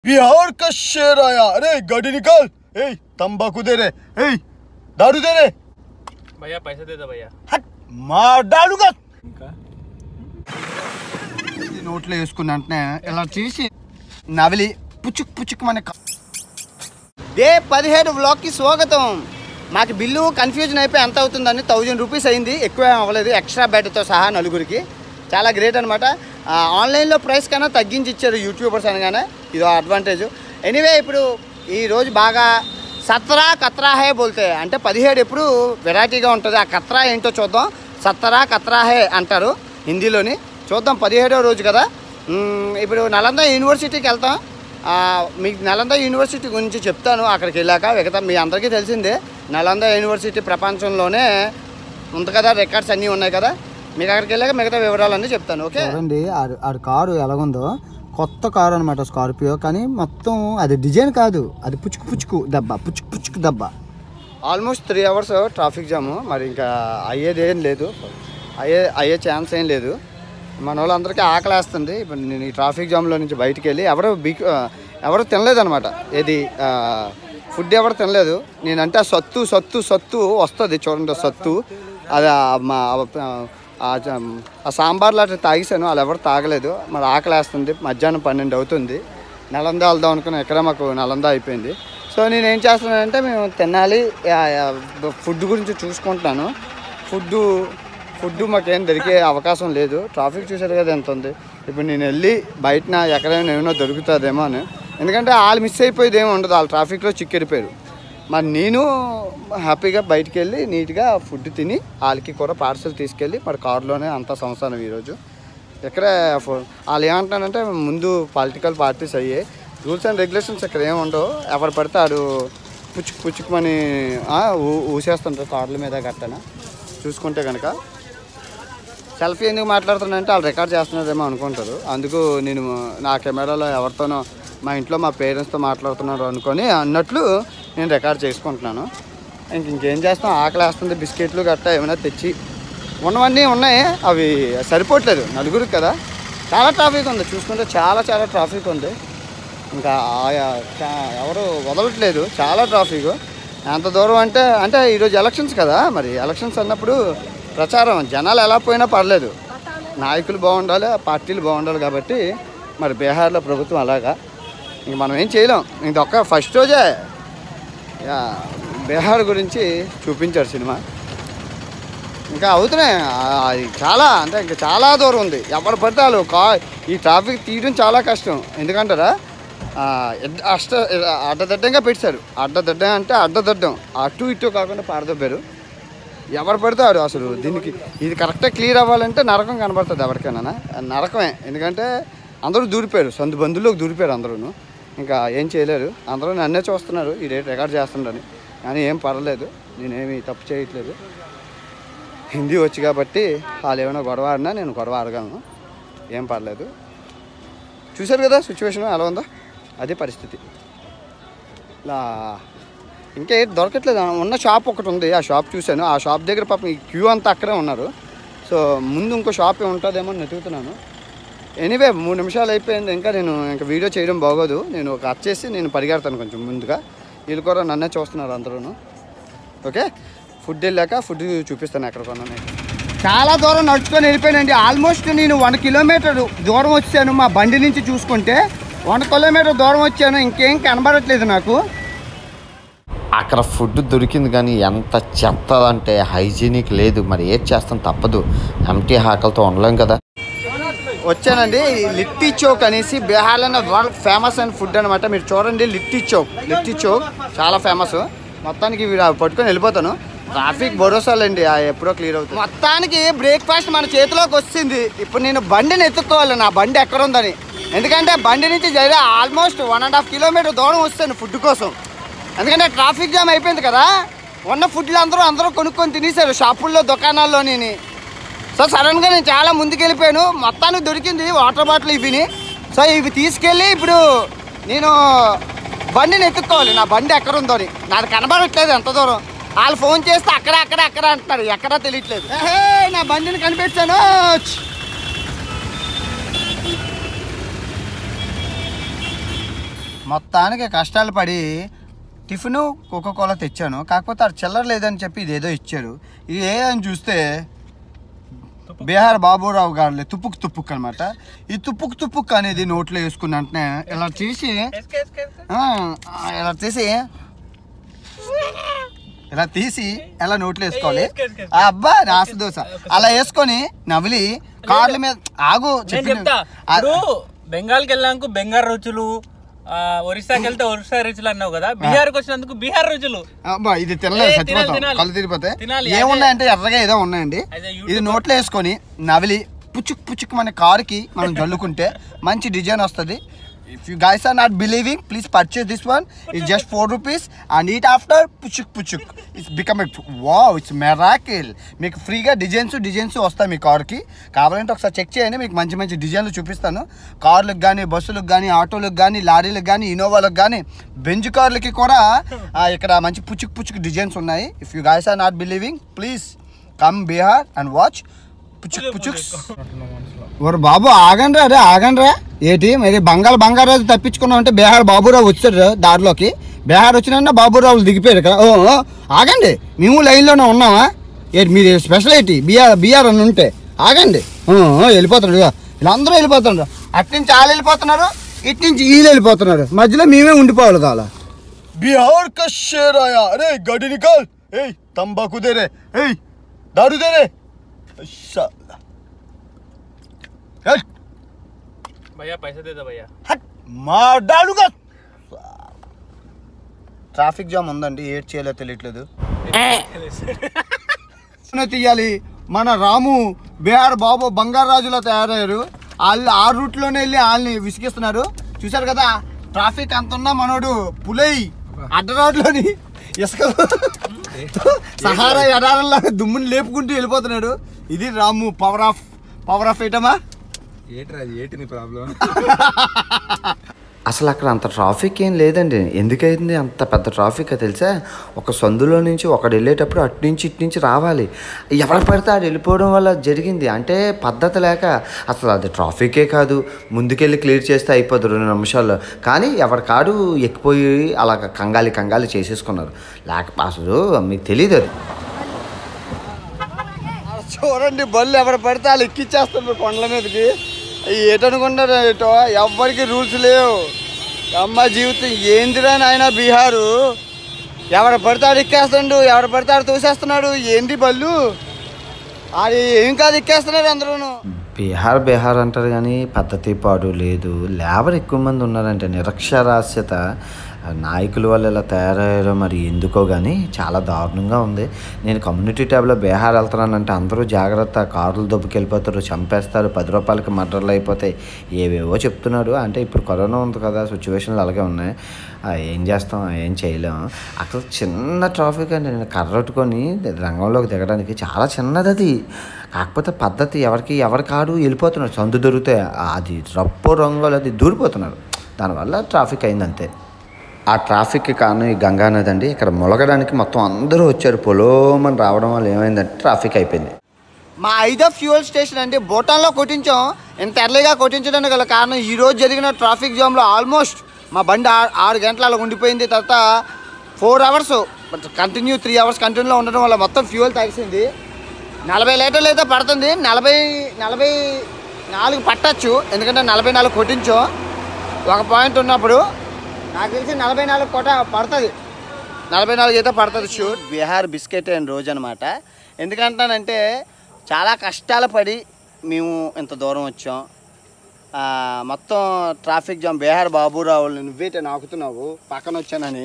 बिहार का शेर आया अरे गाड़ी निकाल ए तंबाकू दे रे ए दारू दे रे भैया पैसे दे दो भैया हट मार डालूगा ఇంకా ఇది నోట్లో వేసుకున్న వెంటనే ఇలా చేసి నవిలి పుచ్చుక్ పుచ్చుక్ మన డే పదిహేడు వ్లాగ్కి స్వాగతం మాకు బిల్లు కన్ఫ్యూజన్ అయిపోయి ఎంత అవుతుందని థౌజండ్ రూపీస్ అయింది ఎక్కువ ఏం అవ్వలేదు ఎక్స్ట్రా బెడ్తో సహా నలుగురికి చాలా గ్రేట్ అనమాట ఆన్లైన్లో ప్రైస్ కన్నా తగ్గించి ఇచ్చారు యూట్యూబర్స్ అనగానే ఇదో అడ్వాంటేజ్ ఎనీవే ఇప్పుడు ఈ రోజు బాగా సత్రా కత్రా హే బోల్తే అంటే పదిహేడు ఎప్పుడు వెరైటీగా ఉంటుంది ఆ కత్రా ఏంటో చూద్దాం సత్తరా కత్రా హే అంటారు హిందీలోని చూద్దాం పదిహేడో రోజు కదా మ్మ్, ఇప్పుడు నలంద యూనివర్సిటీకి వెళ్తాం ఆ, మీకు నలంద యూనివర్సిటీ గురించి చెప్తాను అక్కడికి వెళ్ళాక మిగతా మీ అందరికీ తెలిసిందే నలంద యూనివర్సిటీ ప్రపంచంలోనే ఉంది కదా రికార్డ్స్ అన్నీ ఉన్నాయి కదా మీకు అక్కడికి వెళ్ళాక మిగతా వివరాలన్నీ చెప్తాను ఓకే చూడండి ఆడు ఆడు కారు ఎలాగుందో కొత్త కారు అనమాట స్కార్పియో కానీ మొత్తం అది డిజైన్ కాదు అది పుచ్చుకు పుచ్చుకు దెబ్బ పుచ్చుకు పుచ్చుకు దెబ్బ almost three hours traffic jam మరి ఇంకా అయ్యేది ఏం లేదు అయ్యే అయ్యే ఛాన్స్ ఏం లేదు మన వాళ్ళందరికీ ఆకలేస్తుంది ఇప్పుడు నేను ఈ ట్రాఫిక్ జామ్లో నుంచి బయటికి వెళ్ళి ఎవరు బిక్ ఎవరు తినలేదన్నమాట ఏది ఫుడ్ ఎవరు తినలేదు నేనంటే ఆ సత్తు సత్తు సత్తు వస్తుంది చూడండి ఆ సత్తు అది ఆ మా ఆ జ- ఆ సాంబార్ లాంటి తాగేసాను వాళ్ళు ఎవరు తాగలేదు మరి ఆకలేస్తుంది మధ్యాహ్నం పన్నెండు అవుతుంది నలంద వెళ్దాం అనుకుని ఎక్కడ మాకు నలంద అయిపోయింది సో నేను ఏం చేస్తున్నానంటే మేము తినాలి ఫుడ్ గురించి చూసుకుంటున్నాను ఫుడ్ ఫుడ్ మాకేం దొరికే అవకాశం లేదు ట్రాఫిక్ చూసారు కదా ఎంత ఉంది ఇప్పుడు నేను వెళ్ళి బయటన ఎక్కడైనా ఏమైనా దొరుకుతుందేమో అని ఎందుకంటే వాళ్ళు మిస్ అయిపోయేది ఏమి ఉండదు వాళ్ళు ట్రాఫిక్లో చిక్కెడిపోయారు మరి నేను హ్యాపీగా బయటికి వెళ్ళి నీట్గా ఫుడ్ తిని వాళ్ళకి కూడా పార్సల్ తీసుకెళ్ళి మరి కారులోనే అంతా సంవత్సరం ఈరోజు ఇక్కడ ఫో- వాళ్ళు ఏమంటున్నారంటే ముందు పొలిటికల్ పార్టీస్ అయ్యాయి రూల్స్ అండ్ రెగ్యులేషన్స్ ఇక్కడ ఏమి ఉండవు ఎవరు పడితే ఆడు పుచ్చుకు పుచ్చుకుమని ఆ, ఊ- ఊసేస్తుంటారు కార్ల మీద గట్టన చూసుకుంటే కనుక సెల్ఫీ ఎందుకు మాట్లాడుతున్నానంటే వాళ్ళు రికార్డ్ చేస్తున్నారేమో అనుకుంటారు అందుకు నేను నా కెమెరాలో ఎవరితోనో మా ఇంట్లో మా పేరెంట్స్తో మాట్లాడుతున్నారు అనుకొని అన్నట్లు నేను రికార్డ్ చేసుకుంటున్నాను ఇంక ఇంకేం చేస్తాం ఆకలి వేస్తుంది బిస్కెట్లు గట్టా ఏమైనా తెచ్చి ఉన్నవన్నీ ఉన్నాయి అవి సరిపోవట్లేదు నలుగురికి కదా చాలా ట్రాఫిక్ ఉంది చూసుకుంటే చాలా చాలా ట్రాఫిక్ ఉంది ఇంకా ఆయా చా- ఎవరు వదలట్లేదు చాలా ట్రాఫిక్ ఎంత దూరం అంటే అంటే ఈరోజు ఎలక్షన్స్ కదా మరి ఎలక్షన్స్ అన్నప్పుడు ప్రచారం జనాలు ఎలా పోయినా పర్లేదు నాయకులు బాగుండాలి పార్టీలు బాగుండాలి కాబట్టి మరి బీహార్లో ప్రభుత్వం అలాగా ఇంక మనం ఏం చేయలేం ఇంకొక ఫస్ట్ రోజే యా, బీహార్ గురించి చూపించారు సినిమా ఇంకా అవుతున్నాయి ఆ, అది చాలా అంటే ఇంకా చాలా దూరం ఉంది ఎవరు పడితే వాళ్ళు కా ఈ ట్రాఫిక్ తీయడం చాలా కష్టం ఎందుకంటారా ఆ, ఎడ్- అష్ట అడ్డదడ్డంగా పెట్టారు అడ్డదడ్డం అంటే అడ్డదడ్డం అటు ఇటు కాకుండా పారదొబ్బారు ఎవరు పడతాడు అసలు దీనికి ఇది కరెక్ట్గా క్లియర్ అవ్వాలంటే నరకం కనబడుతుంది ఎవరికైనా నరకమే ఎందుకంటే అందరూ దూరిపోయారు సొంత బంధువుల్లోకి దూరిపోయారు అందరూ ఇంకా ఏం చేయలేరు అందరూ నన్నే చూస్తున్నారు ఈ రేట్ రికార్డ్ చేస్తుండని కానీ ఏం పర్వాలేదు నేనేమి తప్పు చేయట్లేదు హిందీ వచ్చి కాబట్టి వాళ్ళు ఏమైనా గొడవ ఆడినా నేను గొడవ ఆడగలను ఏం పర్లేదు చూశారు కదా సిచ్యువేషన్ ఎలా ఉందో అదే పరిస్థితి ఇలా ఇంకా ఏంటి దొరకట్లేదు ఉన్న షాప్ ఒకటి ఉంది ఆ షాప్ చూశాను ఆ షాప్ దగ్గర పాపం ఈ క్యూ అంతా అక్కడే ఉన్నారు సో ముందు ఇంకో షాప్ ఉంటుందేమో అని వెతుకుతున్నాను ఎనీవే మూడు నిమిషాలు అయిపోయింది ఇంకా నేను ఇంకా వీడియో చేయడం బాగోదు నేను ఒక వచ్చేసి నేను పరిగెడతాను కొంచెం ముందుగా వీళ్ళు కూడా నన్నే చూస్తున్నారు అందరూ ఓకే ఫుడ్ వెళ్ళాక ఫుడ్ చూపిస్తాను ఎక్కడ కొన్నాను చాలా దూరం నడుచుకొని వెళ్ళిపోయానండి ఆల్మోస్ట్ నేను వన్ కిలోమీటర్ దూరం వచ్చాను మా బండి నుంచి చూసుకుంటే వన్ కిలోమీటర్ దూరం వచ్చాను ఇంకేం కనబడట్లేదు నాకు అక్కడ ఫుడ్ దొరికింది కానీ ఎంత చెత్త అంటే హైజీనిక్ లేదు మరి ఏది చేస్తాం తప్పదు ఎంటీ ఆకలితో ఉండలేం కదా వచ్చానండి ఈ లిట్టి చౌక్ అనేసి బీహార్లో వరల్డ్ ఫేమస్ అయిన ఫుడ్ అనమాట మీరు చూడండి లిట్టి చౌక్ లిట్టి చౌక్ చాలా ఫేమస్ మొత్తానికి వీడు అవి పట్టుకొని వెళ్ళిపోతాను ట్రాఫిక్ భరోసాలండి ఆ ఎప్పుడో క్లియర్ అవుతుంది మొత్తానికి బ్రేక్ఫాస్ట్ మన చేతిలోకి వచ్చింది ఇప్పుడు నేను బండిని ఎత్తుక్కోవాలి నా బండి ఎక్కడ ఉందని ఎందుకంటే బండి నుంచి జరిగే almost one and half kilometer దూరం వస్తాను ఫుడ్ కోసం ఎందుకంటే ట్రాఫిక్ జామ్ అయిపోయింది కదా ఉన్న ఫుడ్లు అందరూ అందరూ కొనుక్కొని తినేశారు షాపుల్లో దుకాణాల్లోని సో సడన్గా నేను చాలా ముందుకు వెళ్ళిపోయాను మొత్తానికి దొరికింది వాటర్ బాటిల్ ఇవిని సో ఇవి తీసుకెళ్ళి ఇప్పుడు నేను బండిని ఎత్తుక్కోవాలి నా బండి ఎక్కడ ఉందో అని నాకు కనబడట్లేదు ఎంత దూరం వాళ్ళు ఫోన్ చేస్తే అక్కడ అక్కడ అక్కడ అంటున్నారు ఎక్కడా తెలియట్లేదు ఏహే, నా బండిని కనిపించాను మొత్తానికి కష్టాలు పడి టిఫిన్ కోకో కోలా తెచ్చాను కాకపోతే అది చిల్లర లేదని చెప్పి ఇదేదో ఇచ్చాడు ఇది ఏ అని చూస్తే బీహార్ బాబురావు గారు తుప్పుక్ తుప్పుక్ అనమాట ఈ తుప్పుక్ తుప్పుక్ అనేది నోట్లో వేసుకున్న వెంటనే ఇలా తీసి ఆ, ఇలా తీసి ఇలా తీసి ఎలా నోట్లో వేసుకోవాలి ఆ అబ్బా రాసి దోశ అలా వేసుకొని నవిలి కార్ల మీద ఆగు నేను చెప్పిన- చెప్తా ఆ- ఇప్పుడు బెంగాల్కి వెళ్ళాక బెంగాల్ రుచులు ఆ, ఒరిస్సాకి వెళ్తే ఒరిస్సా రుచులు అన్నావు కదా బీహార్కి వచ్చినందుకు బీహార్ రుచులు అబ్బా ఇది తినలేదు ఏ, చచ్చిపోతాం తినాలి, తినాలి. కళ్ళు తిరిగిపోతే తినాలి, ఏమున్నాయంటే ఎర్రగా ఏదో ఉన్నాయండి అదే యూట్యూబ్ ఇది నోట్లో వేసుకొని నవిలి పుచ్చుక్ పుచ్చుక్ మన కారుకి మనం జల్లుకుంటే మంచి డిజైన్ వస్తుంది if you guys are not believing please purchase this one it's just four rupees and eat after పుచ్చుక్ పుచ్చుక్ it's become a wow it's miracle మీకు ఫ్రీగా డిజైన్స్ డిజైన్స్ వస్తాయి మీ కార్కి కావాలంటే ఒకసారి చెక్ చేయండి మీకు మంచి మంచి డిజైన్లు చూపిస్తాను కార్లకు కానీ బస్సులకు కానీ ఆటోలకు కానీ లారీలకు కానీ ఇన్నోవాలకు కానీ బెంజ్ కార్లకి కూడా ఆ, ఇక్కడ మంచి పుచ్చుక్ పుచ్చుక్ డిజైన్స్ ఉన్నాయి if you guys are not believing please come Bihar and watch పుచ్చుక్ పుచ్చుక్ ఓరు బాబు ఆగండి రా అరే ఆగండి రా ఏంటి మరి బంగాల్ బంగారాజు తప్పించుకున్నాం అంటే బీహార్ బాబురావు వచ్చాడు దారిలోకి బీహార్ వచ్చిన బాబురావులు దిగిపోయారు కదా ఓ ఓ, ఆగండి మేము లైన్లోనే ఉన్నామా ఏంటి మీరు స్పెషల్ ఏంటి బీఆర్ బీఆర్ అని ఉంటే ఆగండి ఓ, ఓ, వెళ్ళిపోతాడు ఇదిగో. వీళ్ళందరూ వెళ్ళిపోతున్నారు అటు నుంచి వాళ్ళు వెళ్ళిపోతున్నారు ఇటు నుంచి వీళ్ళు వెళ్ళిపోతున్నారు మధ్యలో మేమే ఉండిపోవాలి కావాలా बिहार का शेर आया अरे गाड़ी निकाल ए तंबाकू दे रे ए दारू दे रे शाला हट భయ్యా పైసా దేదా భయ్యా हट मार डालूंगा ట్రాఫిక్ జామ్ ఉందండి ఏడ్ చేయాలో తెలియట్లేదు ప్రశ్న తీయాలి మన రాము బీహార్ బాబు బంగారాజులో తయారయ్యారు వాళ్ళు ఆ రూట్లోనే వెళ్ళి వాళ్ళని విసిగిస్తున్నారు చూశారు కదా ట్రాఫిక్ అంత ఉన్నా మనోడు పులై అడ్డ రోడ్లోని ఇసుక సహారా ఎడారంలో దుమ్ముని లేపుకుంటూ వెళ్ళిపోతున్నాడు ఇది Ramu power off power off ఐటమా అసలు అక్కడ అంత ట్రాఫిక్ ఏం లేదండి ఎందుకైంది అంత పెద్ద ట్రాఫిక్ తెలుసా ఒక సందులో నుంచి ఒకడు వెళ్ళేటప్పుడు అటు నుంచి ఇటు నుంచి రావాలి ఎవరు పడితే ఆడు వెళ్ళిపోవడం వల్ల జరిగింది అంటే పద్ధతి లేక అసలు అది ట్రాఫికే కాదు ముందుకెళ్ళి క్లియర్ చేస్తే అయిపోదు రెండు నిమిషాల్లో కానీ ఎవరి కాడు ఎక్కిపోయి అలా కంగాలి కంగాలి చేసేసుకున్నారు లేక అసలు మీకు తెలియదు అది చూడండి బళ్ళు ఎవరు పడితే వాళ్ళు ఎక్కిచ్చేస్తున్నారు కొండల మీదకి ఏటనుకుంటారు ఏటో ఎవ్వరికి రూల్స్ లేవు అమ్మ జీవితం ఏందిరా నాయన బీహారు ఎవరు పడితే ఆడు ఎక్కేస్తుండు ఎవరు పడితే ఆడు తోసేస్తున్నాడు ఏంది బళ్ళు అది ఏం కాదు ఎక్కేస్తున్నారు అందరూను బీహార్ బీహార్ అంటారు కానీ పద్ధతి పాడు లేదు లేబర్ ఎక్కువ మంది ఉన్నారంటే నిరక్షరాస్యత ఆ నాయకుల వల్ల ఇలా తయారయ్యారో మరి ఎందుకో కానీ చాలా దారుణంగా ఉంది నేను కమ్యూనిటీ ట్యాబ్లో బీహార్ వెళ్తున్నానంటే అందరూ జాగ్రత్త కార్లు దొబ్బుకెళ్ళిపోతారు చంపేస్తారు పది రూపాయలకి మర్డర్లు అయిపోతాయి ఏవేవో చెప్తున్నాడు అంటే ఇప్పుడు కరోనా ఉంది కదా సిచ్యువేషన్లు అలాగే ఉన్నాయి ఆ, ఏం చేస్తాం ఏం చేయలేం అక్కడ చిన్న ట్రాఫిక్ అండి నేను కర్రట్టుకొని రంగంలోకి దిగడానికి చాలా చిన్నది అది కాకపోతే పద్ధతి ఎవరికి ఎవరి కాడు వెళ్ళిపోతున్నారు సందు దొరికితే అది రప్పో రంగులు అది దూరిపోతున్నారు దానివల్ల ట్రాఫిక్ అయింది అంతే ఆ ట్రాఫిక్కి కారణం ఈ గంగా నది అండి ఇక్కడ ములగడానికి మొత్తం అందరూ వచ్చారు పొలోమని రావడం వల్ల ఏమైందంటే ట్రాఫిక్ అయిపోయింది మా ఐదో ఫ్యూయల్ స్టేషన్ అండి భూటాన్లో కొట్టించాం ఇంత ఎర్లీగా కొట్టించడానికి గల కారణం ఈ రోజు జరిగిన ట్రాఫిక్ జామ్లో ఆల్మోస్ట్ మా బండి ఆరు ఆరు గంటల అలా ఉండిపోయింది తర్వాత four hours continue three hours కంటిన్యూలో ఉండడం వల్ల మొత్తం ఫ్యూయల్ తగిసింది నలభై లీటర్లు అయితే పడుతుంది నలభై నలభై నాలుగు పట్టచ్చు ఎందుకంటే నలభై నాలుగు కొట్టించాం ఒక పాయింట్ ఉన్నప్పుడు నాకు తెలిసి నలభై నాలుగు కొట పడుతుంది నలభై నాలుగు అయితే పడుతుంది షూర్ బీహార్ బిస్కెట్ అండ్ రోజు అనమాట ఎందుకంటానంటే చాలా కష్టాలు పడి మేము ఇంత దూరం వచ్చాం ఆ, మొత్తం ట్రాఫిక్ జామ్ బీహార్ బాబురావు నువ్వేటే నాకుతున్నావు పక్కన వచ్చానని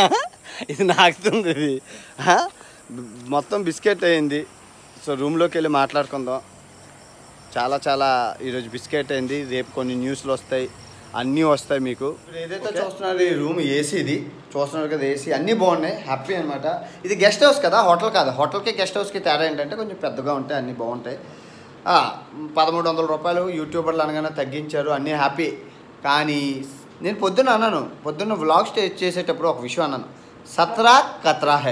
ఇది నాకుతుంది ఇది ఆ? మొత్తం బిస్కెట్ అయింది సో రూమ్లోకి వెళ్ళి మాట్లాడుకుందాం చాలా చాలా ఈరోజు బిస్కెట్ అయింది రేపు కొన్ని న్యూస్లు వస్తాయి అన్నీ వస్తాయి మీకు ఇప్పుడు ఏదైతే చూస్తున్నారు ఈ రూమ్ ఏసీది చూస్తున్నారు కదా ఏసీ అన్నీ బాగున్నాయి హ్యాపీ అనమాట ఇది గెస్ట్ హౌస్ కదా హోటల్ కాదు హోటల్కి గెస్ట్ హౌస్కి తేడా ఏంటంటే కొంచెం పెద్దగా ఉంటాయి అన్నీ బాగుంటాయి ఆ, పదమూడు వందల రూపాయలు యూట్యూబర్లు అనగానే తగ్గించారు అన్నీ హ్యాపీ కానీ నేను పొద్దున్న అన్నాను పొద్దున్న వ్లాగ్ స్టే చేసేటప్పుడు ఒక విషయం అన్నాను సత్రా కత్రా హే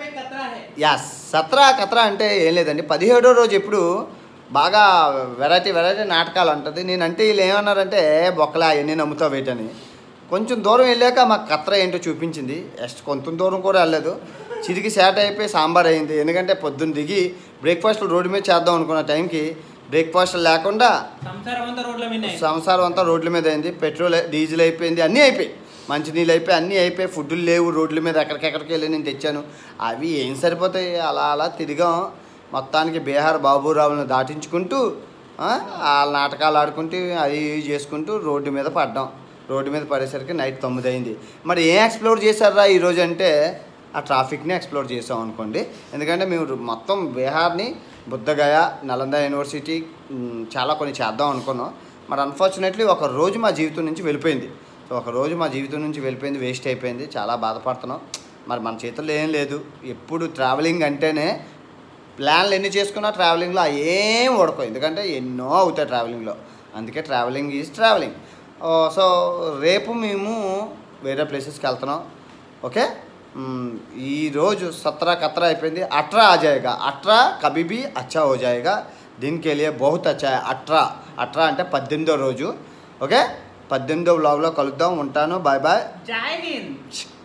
యాస్ సత్రా కత్రా అంటే ఏం లేదండి పదిహేడో రోజు ఎప్పుడు బాగా వెరైటీ వెరైటీ నాటకాలు అంటుంది నేనంటే వీళ్ళు ఏమన్నారంటే బొక్కలా అవన్నీ నమ్ముతావు వేటని కొంచెం దూరం వెళ్ళాక మాకు కత్ర ఏంటో చూపించింది జస్ట్ కొంత దూరం కూడా వెళ్ళలేదు చిరికి శాట్ అయిపోయి సాంబార్ అయింది ఎందుకంటే పొద్దున్న దిగి బ్రేక్ఫాస్ట్ రోడ్డు మీద చేద్దాం అనుకున్న టైంకి బ్రేక్ఫాస్ట్ లేకుండా సంసారం అంతా రోడ్ల మీద సంసారం అంతా రోడ్ల మీద అయింది పెట్రోల్ డీజిల్ అయిపోయింది అన్నీ అయిపోయి మంచినీళ్ళు అయిపోయి అన్నీ అయిపోయి ఫుడ్లు లేవు రోడ్ల మీద ఎక్కడికెక్కడికి వెళ్ళి నేను తెచ్చాను అవి ఏం సరిపోతాయి అలా అలా తిరిగాం మొత్తానికి బీహార్ బాబురావులను దాటించుకుంటూ ఆ, వాళ్ళ నాటకాలు ఆడుకుంటూ అవి ఇవి చేసుకుంటూ రోడ్డు మీద పడ్డాం రోడ్డు మీద పడేసరికి నైట్ తొమ్మిది అయింది మరి ఏం ఎక్స్ప్లోర్ చేశారా ఈరోజు అంటే ఆ ట్రాఫిక్ని ఎక్స్ప్లోర్ చేసాం అనుకోండి ఎందుకంటే మేము మొత్తం బీహార్ని బుద్ధగయ నలంద యూనివర్సిటీ మ్, చాలా కొన్ని చేద్దాం అనుకున్నాం మరి అన్ఫార్చునేట్లీ ఒక రోజు మా జీవితం నుంచి వెళ్ళిపోయింది సో ఒక రోజు మా జీవితం నుంచి వెళ్ళిపోయింది వేస్ట్ అయిపోయింది చాలా బాధపడుతున్నాం మరి మన చేతుల్లో ఏం లేదు ఎప్పుడు ట్రావెలింగ్ అంటేనే ప్లాన్లు ఎన్ని చేసుకున్నా ట్రావెలింగ్లో ఏం ఉడకవు ఎందుకంటే ఎన్నో అవుతాయి ట్రావెలింగ్లో అందుకే ట్రావెలింగ్ ఈజ్ ట్రావెలింగ్ సో రేపు మేము వేరే ప్లేసెస్కి వెళ్తున్నాం ఓకే మ్మ్, ఈరోజు సత్రా కత్రా అయిపోయింది అట్రా ఆ జాయేగా అట్రా కభీ భీ అచ్చా హో జాయేగా దీనికి లియే బహుత్ అచ్చా హై. అట్రా అట్రా అంటే పద్దెనిమిదో రోజు ఓకే పద్దెనిమిదో బ్లాగ్లో కలుద్దాం ఉంటాను బాయ్ బాయ్ జై హింద్